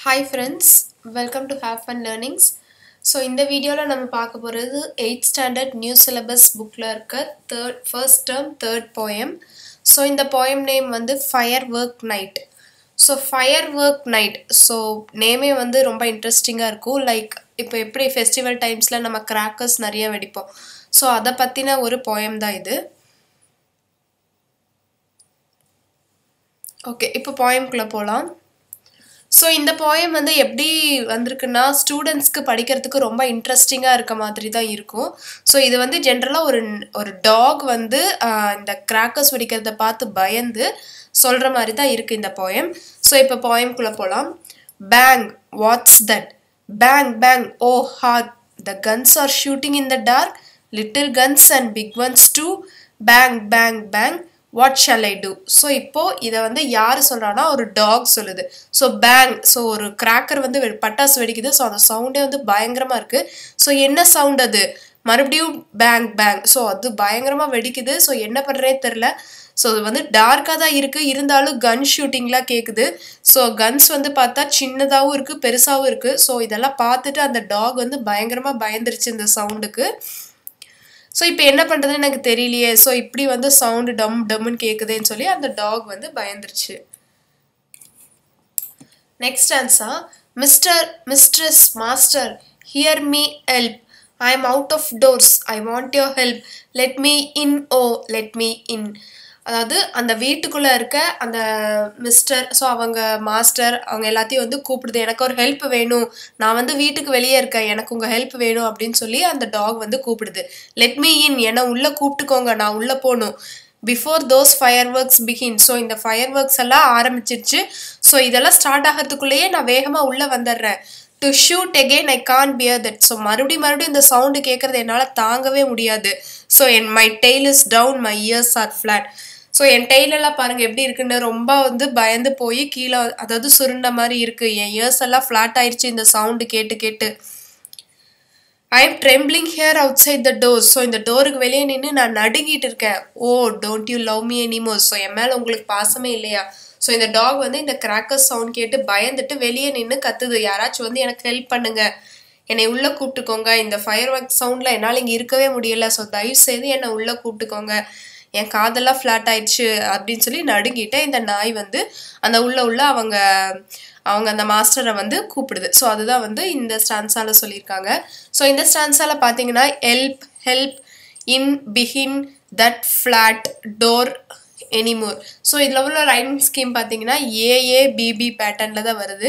Hi friends welcome to have fun learnings so இந்த வீடியோவில் நம்ம பார்க்க போகிறது எயிட் ஸ்டாண்டர்ட் நியூ சிலபஸ் புக்கில் இருக்க third first term third poem so இந்த போயம் நேம் வந்து fire work night so fire work night so நேமே வந்து ரொம்ப இன்ட்ரெஸ்டிங்காக இருக்கும் லைக் இப்போ எப்படி ஃபெஸ்டிவல் டைம்ஸில் நம்ம கிராக்கர்ஸ் நிறைய வெடிப்போம் ஸோ அதை பற்றின ஒரு போயம் தான் இது ஓகே இப்போ போயம்குள்ளே போகலாம் ஸோ இந்த போயம் வந்து எப்படி வந்திருக்குன்னா ஸ்டூடெண்ட்ஸ்க்கு படிக்கிறதுக்கு ரொம்ப இன்ட்ரெஸ்டிங்காக இருக்க மாதிரி தான் இருக்கும் ஸோ இது வந்து ஜென்ரலாக ஒரு ஒரு டாக் வந்து ஆஹ், இந்த கிராக்கர்ஸ் வெடிக்கிறத பார்த்து பயந்து சொல்கிற மாதிரி தான் இருக்குது இந்த போயம் ஸோ இப்போ போயம்குள்ளே போகலாம் bang what's that bang bang oh hark the guns are shooting in the dark little guns and big ones too bang bang bang what shall I do so இப்போ இதை வந்து யார் சொல்கிறான்னா ஒரு டாக் சொல்லுது ஸோ பேங் ஸோ ஒரு cracker வந்து வெ- பட்டாசு வெடிக்குது ஸோ அந்த சவுண்டே வந்து பயங்கரமாக இருக்குது ஸோ என்ன சவுண்ட் அது மறுபடியும் பேங் பேங் ஸோ அது பயங்கரமாக வெடிக்குது ஸோ என்ன பண்ணுறே தெரில ஸோ அது வந்து டார்க்காக தான் இருக்குது இருந்தாலும் கன் ஷூட்டிங்லாம் கேட்குது ஸோ கன்ஸ் வந்து பார்த்தா சின்னதாகவும் இருக்குது பெருசாகவும் இருக்குது ஸோ இதெல்லாம் பார்த்துட்டு அந்த டாக் வந்து பயங்கரமாக பயந்துருச்சு இந்த சவுண்டுக்கு ஸோ இப்போ என்ன பண்ணுறதுன்னு எனக்கு தெரியலையே ஸோ இப்படி வந்து சவுண்டு டம் டம்முன்னு கேட்குதேன்னு சொல்லி அந்த டாக் வந்து பயந்துருச்சு next answer mister mistress master hear me help I am out of doors I want your help let me in oh let me in அதாவது அந்த வீட்டுக்குள்ளே இருக்க அந்த மிஸ்டர் ஸோ அவங்க மாஸ்டர் அவங்க எல்லாத்தையும் வந்து கூப்பிடுது எனக்கு ஒரு ஹெல்ப் வேணும் நான் வந்து வீட்டுக்கு வெளியே இருக்கேன் எனக்கு உங்கள் ஹெல்ப் வேணும் அப்படின்னு சொல்லி அந்த டாக் வந்து கூப்பிடுது லெட் மீ இன் என்னை உள்ளே கூப்பிட்டுக்கோங்க நான் உள்ளே போகணும் before those fire works begin so இந்த ஃபயர் ஒர்க்ஸ் எல்லாம் ஆரம்பிச்சிருச்சு ஸோ இதெல்லாம் ஸ்டார்ட் ஆகிறதுக்குள்ளேயே நான் வேகமாக உள்ளே வந்துடுறேன் to shoot again I can bear that so மறுபடியும் மறுபடியும் இந்த சவுண்டு கேட்குறது என்னால் தாங்கவே முடியாது ஸோ என் my tail is down my ears are flat so என் tail எல்லாம் பாருங்கள் எப்படி இருக்குன்னு ரொம்ப வந்து பயந்து போய் கீழே அதாவது சுருண்ட மாதிரி இருக்குது என் இயர்ஸ் எல்லாம் ஃப்ளாட் ஆயிடுச்சு இந்த சவுண்டு கேட்டு கேட்டு I am trembling here outside the door so இந்த டோருக்கு வெளியே நின்று நான் நடுங்கிட்டு இருக்கேன் oh don't you love me anymore so என் மேலே உங்களுக்கு பாசமே இல்லையா ஸோ இந்த டாக் வந்து இந்த கிராக்கர் சவுண்ட் கேட்டு பயந்துட்டு வெளியே நின்று கத்துது யாராச்சும் வந்து எனக்கு ஹெல்ப் பண்ணுங்க என்னை உள்ளே கூப்பிட்டுக்கோங்க இந்த ஃபயர் ஒர்க் சவுண்டில் என்னால் இங்கே இருக்கவே முடியல ஸோ தயவு செய்து என்னை உள்ளே கூப்பிட்டுக்கோங்க என் காதெல்லாம் ஃப்ளாட் ஆயிடுச்சு அப்படின்னு சொல்லி நடுங்கிட்ட இந்த நாய் வந்து அந்த உள்ள உள்ள அவங்க அவங்க அந்த மாஸ்டரை வந்து கூப்பிடுது ஸோ அதுதான் வந்து இந்த ஸ்டான்ஸால சொல்லியிருக்காங்க ஸோ இந்த ஸ்டான்ஸால பார்த்தீங்கன்னா help help in begin that flat door anymore so இதில் உள்ள ரைம் ஸ்கீம் பார்த்தீங்கன்னா ஏஏ பிபி பேட்டர்னில் தான் வருது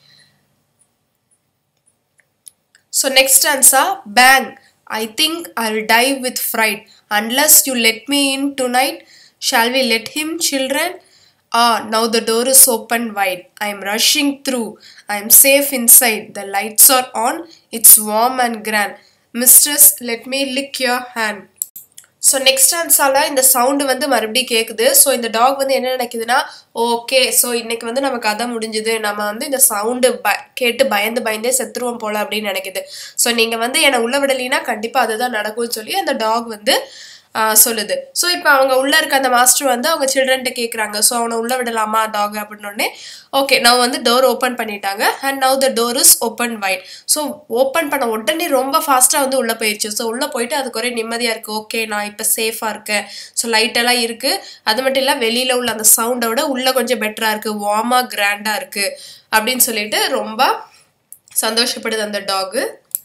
So next answer, bang. I think I'll die with fright. Unless you let me in tonight, shall we let him, children? Ah, now the door is open wide. I am rushing through. I am safe inside. The lights are on. It's warm and grand. Mistress, let me lick your hand. So next ஆன்ஸால இந்த sound வந்து மறுபடியும் கேட்குது so இந்த talk வந்து என்ன நினைக்குதுன்னா okay so இன்னைக்கு வந்து நம்ம கதை முடிஞ்சுது நம்ம வந்து இந்த சவுண்டு ப கேட்டு பயந்து பயந்தே செத்துருவோம் போல அப்படின்னு நினைக்குது ஸோ நீங்கள் வந்து என்னை உள்ள விடலைன்னா கண்டிப்பாக அதுதான் நடக்கும்னு சொல்லி அந்த டாக் வந்து ஆஹ், சொல்லுது ஸோ இப்போ அவங்க உள்ள இருக்க அந்த மாஸ்டர் வந்து அவங்க சில்ட்ரன்ட்ட கேட்குறாங்க ஸோ அவனை உள்ள விடலாமா டாக் அப்படின்னோடனே ஓகே நான் வந்து டோர் ஓப்பன் பண்ணிட்டாங்க and now the door is open wide so open பண்ண உடனே ரொம்ப ஃபாஸ்ட்டாக வந்து உள்ளே போயிடுச்சு ஸோ உள்ளே போயிட்டு அதுக்கு ஒரே நிம்மதியாக இருக்குது ஓகே நான் இப்போ சேஃபாக இருக்கேன் ஸோ லைட்டெல்லாம் இருக்குது அது மட்டும் இல்லை வெளியில் உள்ள அந்த சவுண்டை விட உள்ளே கொஞ்சம் பெட்டராக இருக்குது வார்மாக கிராண்டாக இருக்குது அப்படின்னு சொல்லிட்டு ரொம்ப சந்தோஷப்படுது அந்த டாகு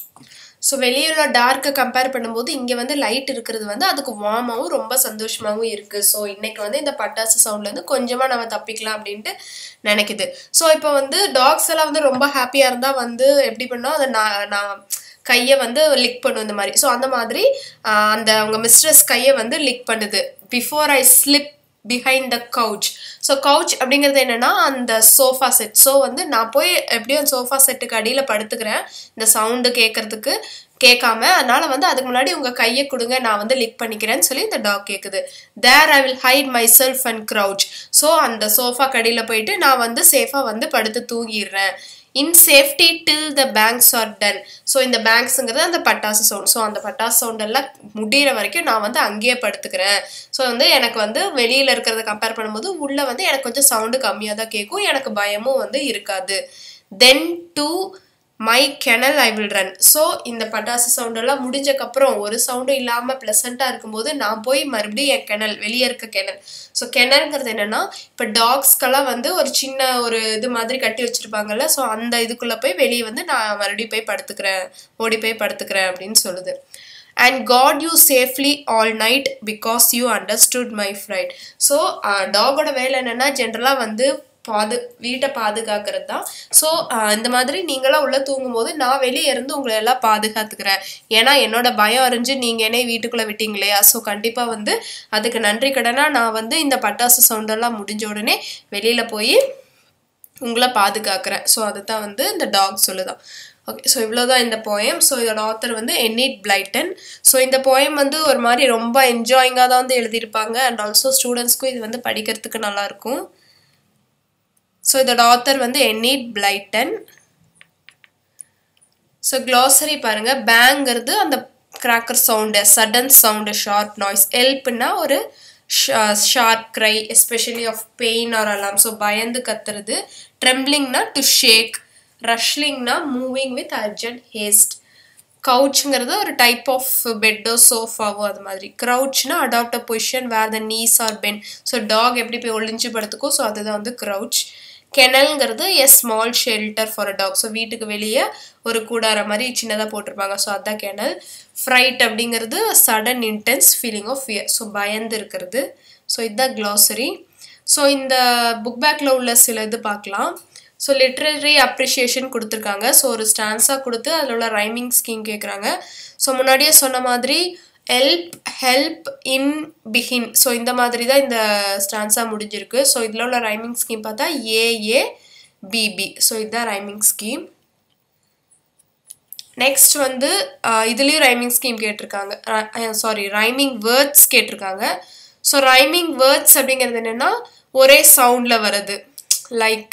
ஸோ வெளியே உள்ள டார்க்கை கம்பேர் பண்ணும்போது இங்கே வந்து லைட் இருக்கிறது வந்து அதுக்கு வார்மாகவும் ரொம்ப சந்தோஷமாகவும் இருக்குது ஸோ இன்னைக்கு வந்து இந்த பட்டாசு சவுண்ட்லேருந்து கொஞ்சமாக நம்ம தப்பிக்கலாம் அப்படின்ட்டு நினைக்குது ஸோ இப்போ வந்து டாக்ஸ் எல்லாம் வந்து ரொம்ப ஹாப்பியாக இருந்தால் வந்து எப்படி பண்ணோம் அதை நான் நான் கையை வந்து லிக் பண்ணும் இந்த மாதிரி ஸோ அந்த மாதிரி ஆஹ், அந்த அவங்க மிஸ்ட்ரஸ் கையை வந்து லிக் பண்ணுது before I slip behind the couch so couch அப்படிங்கிறது என்னன்னா அந்த சோஃபா செட் ஸோ வந்து நான் போய் எப்படியும் சோஃபா செட்டுக்கு அடியில் படுத்துக்கிறேன் இந்த சவுண்டு கேட்கறதுக்கு கேட்காம அதனால வந்து அதுக்கு முன்னாடி உங்க கையை கொடுங்க நான் வந்து லிக் பண்ணிக்கிறேன்னு சொல்லி இந்த டாக் கேட்குது there I will hide myself and crouch so அந்த சோஃபா கடியில் போயிட்டு நான் வந்து சேஃபாக வந்து படுத்து தூங்கிடுறேன் in safety till the bangs are done so இந்த பேங்க்ஸுங்கிறது அந்த பட்டாசு சவுண்ட் ஸோ அந்த பட்டாசு சவுண்ட் எல்லாம் முடியிற வரைக்கும் நான் வந்து அங்கேயே படுத்துக்கிறேன் ஸோ வந்து எனக்கு வந்து வெளியில் இருக்கிறத கம்பேர் பண்ணும்போது உள்ளே வந்து எனக்கு கொஞ்சம் சவுண்டு கம்மியாக தான் கேட்கும் எனக்கு பயமும் வந்து இருக்காது then to my kennel I will run so இந்த பட்டாசு சவுண்டெல்லாம் முடிஞ்சக்கப்புறம் ஒரு சவுண்டும் இல்லாமல் ப்ளசண்ட்டாக இருக்கும்போது நான் போய் மறுபடியும் என் கெனல் வெளியே இருக்க கெனல் ஸோ கெனல்ங்கிறது என்னென்னா இப்போ டாக்ஸ்க்கெல்லாம் வந்து ஒரு சின்ன ஒரு இது மாதிரி கட்டி வச்சுருப்பாங்கல்ல ஸோ அந்த இதுக்குள்ளே போய் வெளியே வந்து நான் மறுபடியும் போய் படுத்துக்கிறேன் ஓடி போய் படுத்துக்கிறேன் அப்படின்னு சொல்லுது and got you safely all night because you understood my fright so டாகோட வேலை என்னென்னா ஜென்ரலாக வந்து பாது வீட்டை பாதுகாக்கிறது தான் ஸோ இந்த மாதிரி நீங்களாம் உள்ளே தூங்கும்போது நான் வெளியே இருந்து உங்களை எல்லாம் பாதுகாத்துக்கிறேன் ஏன்னா என்னோட பயம் அறிஞ்சு நீங்கள் என்னை வீட்டுக்குள்ளே விட்டீங்களே ஸோ கண்டிப்பாக வந்து அதுக்கு நன்றி கடனாக நான் வந்து இந்த பட்டாசு சவுண்டெல்லாம் முடிஞ்ச உடனே வெளியில் போய் உங்களை பாதுகாக்கிறேன் ஸோ அதுதான் வந்து இந்த டாக் சொல்லுதான் ஓகே ஸோ இவ்வளோதான் இந்த போயம் ஸோ இதோட ஆத்தர் வந்து என்னிட் பிளைட்டன் ஸோ இந்த போயம் வந்து ஒரு மாதிரி ரொம்ப என்ஜாயிங்காக தான் வந்து எழுதியிருப்பாங்க அண்ட் ஆல்சோ ஸ்டூடெண்ட்ஸ்க்கும் இது வந்து படிக்கிறதுக்கு நல்லாயிருக்கும் ஸோ இதோட ஆத்தர் வந்து என்னிட் பிளைட்டன் ஸோ க்ளாசரி பாருங்கள் பேங்கிறது அந்த cracker sound sudden sound sharp noise எல்ப்னா ஒரு sharp cry especially of pain or alarm so பயந்து கத்துறது ட்ரெம்ப்ளிங்னா டு ஷேக் ரஷ்லிங்னா மூவிங் வித் அர்ஜென்ட் ஹேஸ்ட் கவுச்சுங்கிறது ஒரு டைப் ஆஃப் பெட்டோ சோஃபாவோ அது மாதிரி க்ரௌச்னா adopt a position where the knees are bent so dog எப்படி போய் ஒளிஞ்சு படுத்துக்கோ ஸோ அதுதான் வந்து க்ரௌச் கெனல்ங்கிறது a small shelter for a dog so வீட்டுக்கு வெளியே ஒரு கூடார மாதிரி சின்னதாக போட்டிருப்பாங்க ஸோ அதுதான் கெனல் ஃப்ரைட் அப்படிங்கிறது sudden intense feeling of fear so பயந்து இருக்கிறது ஸோ இதுதான் க்ளாசரி ஸோ இந்த புக் பேக்கில் உள்ள சில இது பார்க்கலாம் ஸோ லிட்ரரி அப்ரிஷியேஷன் கொடுத்துருக்காங்க ஸோ ஒரு ஸ்டான்ஸாக கொடுத்து அதில் உள்ள ரைமிங் ஸ்கீம் கேட்குறாங்க ஸோ முன்னாடியே சொன்ன மாதிரி help help in behind so இந்த மாதிரி தான் இந்த ஸ்டான்ஸாக முடிஞ்சிருக்கு ஸோ இதில் உள்ள ரைமிங் ஸ்கீம் பார்த்தா ஏஏ பிபி ஸோ இதுதான் ரைமிங் ஸ்கீம் நெக்ஸ்ட் வந்து இதுலேயும் ரைமிங் ஸ்கீம் கேட்டிருக்காங்க சாரி ரைமிங் வேர்ட்ஸ் கேட்டிருக்காங்க ஸோ ரைமிங் வேர்ட்ஸ் அப்படிங்கிறது என்னென்னா ஒரே சவுண்டில் வருது like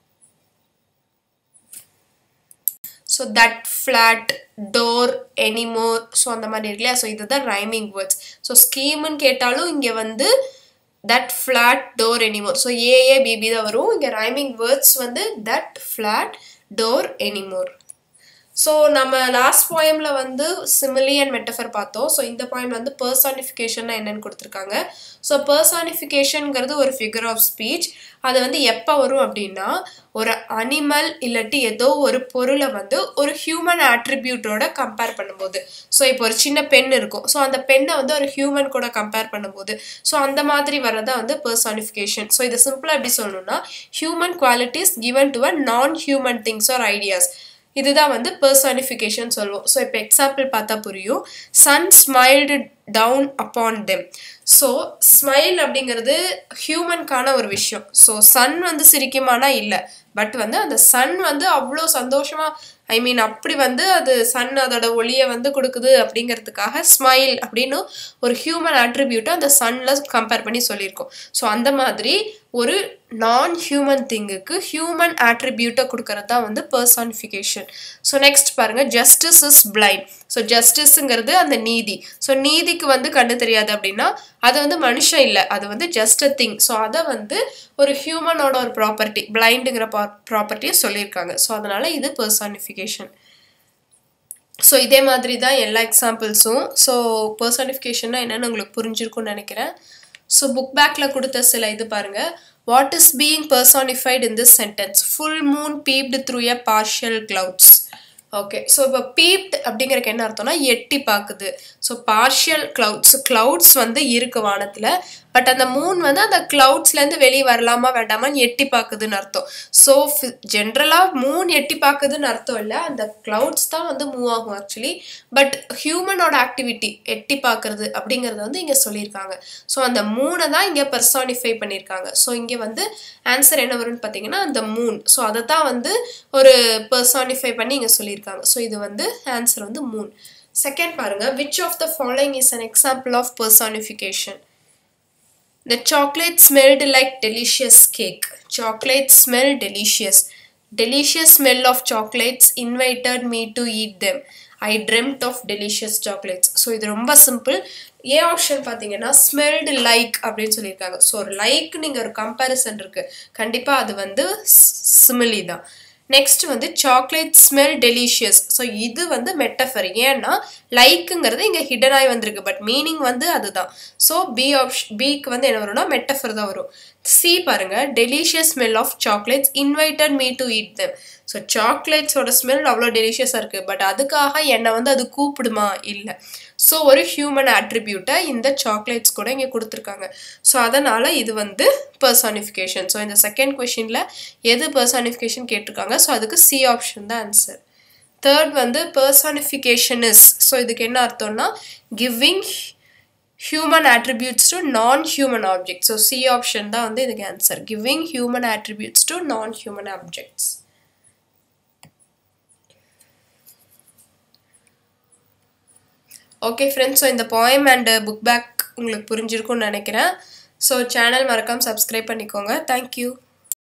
so that flat door anymore so அந்த மாதிரி இருக்கு இல்லையா ஸோ இதுதான் ரைமிங் வேர்ட்ஸ் ஸோ ஸ்கீம்னு கேட்டாலும் இங்கே வந்து that flat door anymore so A A B B தான் வரும் இங்கே ரைமிங் வேர்ட்ஸ் வந்து that flat door anymore so நம்ம லாஸ்ட் போயமில் வந்து சிமிலி அண்ட் மெட்டஃபர் பார்த்தோம் ஸோ இந்த பாயிண்ட் வந்து பர்சானிஃபிகேஷன் என்னன்னு கொடுத்துருக்காங்க ஸோ பர்சானிஃபிகேஷனுங்கிறது ஒரு ஃபிகர் ஆஃப் ஸ்பீச் அது வந்து எப்போ வரும் அப்படின்னா ஒரு அனிமல் இல்லாட்டி ஏதோ ஒரு பொருளை வந்து ஒரு ஹியூமன் ஆட்ரிபியூட்டோட கம்பேர் பண்ணும்போது ஸோ இப்போ ஒரு சின்ன பெண் இருக்கும் ஸோ அந்த பெண்ணை வந்து ஒரு ஹியூமன் கூட கம்பேர் பண்ணும்போது ஸோ அந்த மாதிரி வரதா வந்து பர்சானிஃபிகேஷன் ஸோ இதை சிம்பிளாக எப்படி சொல்லணும்னா human qualities given to a non human things are ideas இதுதான் வந்து பர்சானிஃபிகேஷன் சொல்லுவோம் ஸோ இப்போ எக்ஸாம்பிள் பார்த்தா புரியும் sun smiled down upon them so smile அப்படிங்கிறது ஹியூமனுக்கான ஒரு விஷயம் ஸோ சன் வந்து சிரிக்குமானா இல்லை பட் வந்து அந்த சன் வந்து அவ்வளோ சந்தோஷமாக ஐ மீன் அப்படி வந்து அது சன் அதோட ஒளியை வந்து கொடுக்குது அப்படிங்கிறதுக்காக ஸ்மைல் அப்படின்னு ஒரு ஹியூமன் ஆட்ரிபியூட்டை அந்த சன்னில் கம்பேர் பண்ணி சொல்லியிருக்கோம் ஸோ அந்த மாதிரி ஒரு நான் ஹியூமன் திங்குக்கு ஹியூமன் ஆட்ரிபியூட்டை கொடுக்கறது தான் வந்து பர்சானிஃபிகேஷன் ஸோ நெக்ஸ்ட் பாருங்கள் ஜஸ்டிஸ் இஸ் பிளைண்ட் ஸோ ஜஸ்டிஸுங்கிறது அந்த நீதி ஸோ நீதிக்கு வந்து கண்ணு தெரியாது அப்படின்னா அது வந்து மனுஷன் இல்லை அது வந்து ஜஸ்ட் அ திங் ஸோ அதை வந்து ஒரு ஹியூமனோட ஒரு ப்ராப்பர்ட்டி பிளைண்டுங்கிற ப்ராப்பர்ட்டியை சொல்லியிருக்காங்க ஸோ அதனால் இது பர்சானிஃபிகேஷன் ஸோ இதே மாதிரி தான் எல்லா எக்ஸாம்பிள்ஸும் ஸோ பர்சானிஃபிகேஷன்னா என்னென்னு உங்களுக்கு புரிஞ்சிருக்கும்னு நினைக்கிறேன் ஸோ புக் பேக்கில் கொடுத்த சில இது பாருங்கள் what is being personified in this sentence full moon peeped through a partial clouds okay so இப்போ பீப்ட் அப்படிங்கிறக்கு என்ன அர்த்தம்னா எட்டி பார்க்குது ஸோ பார்ஷியல் கிளவுட்ஸ் கிளவுட்ஸ் வந்து இருக்கு வானத்தில் பட் அந்த மூன் வந்து அந்த கிளவுட்ஸ்லேருந்து வெளியே வரலாமா வேண்டாமான்னு எட்டி பார்க்குதுன்னு அர்த்தம் ஸோ ஜென்ரலாக மூன் எட்டி பார்க்குதுன்னு அர்த்தம் இல்லை அந்த கிளவுட்ஸ் தான் வந்து மூவ் ஆகும் ஆக்சுவலி பட் ஹியூமனோட ஆக்டிவிட்டி எட்டி பார்க்குறது அப்படிங்கிறத வந்து இங்கே சொல்லியிருக்காங்க ஸோ அந்த மூனை தான் இங்கே பர்சானிஃபை பண்ணியிருக்காங்க ஸோ இங்கே வந்து ஆன்சர் என்ன வரும்னு பார்த்தீங்கன்னா அந்த மூன் ஸோ அதை தான் வந்து ஒரு பர்சானிஃபை பண்ணி இங்கே சொல்லியிருக்காங்க ஸோ இது வந்து ஆன்சர் வந்து மூன் செகண்ட் பாருங்க which of the following is an example of personification The chocolate smelled like delicious cake. Chocolate smelled delicious. Delicious smell of chocolates invited me to eat them. I dreamt of delicious chocolates so இது ரொம்ப simple A option பார்த்தீங்கன்னா ஸ்மெல்டு like அப்படின்னு சொல்லியிருக்காங்க so ஒரு like நீங்கள் ஒரு comparison இருக்குது கண்டிப்பாக அது வந்து சிமிலி தான் நெக்ஸ்ட் வந்து சாக்லேட் ஸ்மெல் டெலிஷியஸ் ஸோ இது வந்து மெட்டஃபர் ஏன்னா லைக்குங்கிறது இங்கே ஹிடன் ஆகி வந்திருக்கு பட் மீனிங் வந்து அதுதான் ஸோ பி ஆப்ஷன் பிக்கு வந்து என்ன வரும்னா மெட்டஃபர் தான் வரும் சி பாருங்க delicious smell of chocolates invited me to eat them so சாக்லேட்ஸோட ஸ்மெல் அவ்வளோ டெலிஷியஸாக இருக்குது பட் அதுக்காக என்னை வந்து அது கூப்பிடுமா இல்லை ஸோ ஒரு ஹியூமன் ஆட்ரிபியூட்டை இந்த சாக்லேட்ஸ் கூட இங்கே கொடுத்துருக்காங்க ஸோ அதனால் இது வந்து பர்சானிஃபிகேஷன் ஸோ இந்த செகண்ட் கொஷினில் எது பர்சானிஃபிகேஷன் கேட்டிருக்காங்க ஸோ அதுக்கு சி ஆப்ஷன் தான் ஆன்சர் தேர்ட் வந்து பர்சானிஃபிகேஷன் இஸ் ஸோ இதுக்கு என்ன அர்த்தம்னா giving human attributes to non human object so C option தான் வந்து இதுக்கு answer giving human attributes to non human objects okay friends so இந்த போயம் அண்ட் புக் பேக் உங்களுக்கு புரிஞ்சிருக்கும்னு நினைக்கிறேன் ஸோ சேனல் மறக்காமல் சப்ஸ்கிரைப் பண்ணிக்கோங்க தேங்க்யூ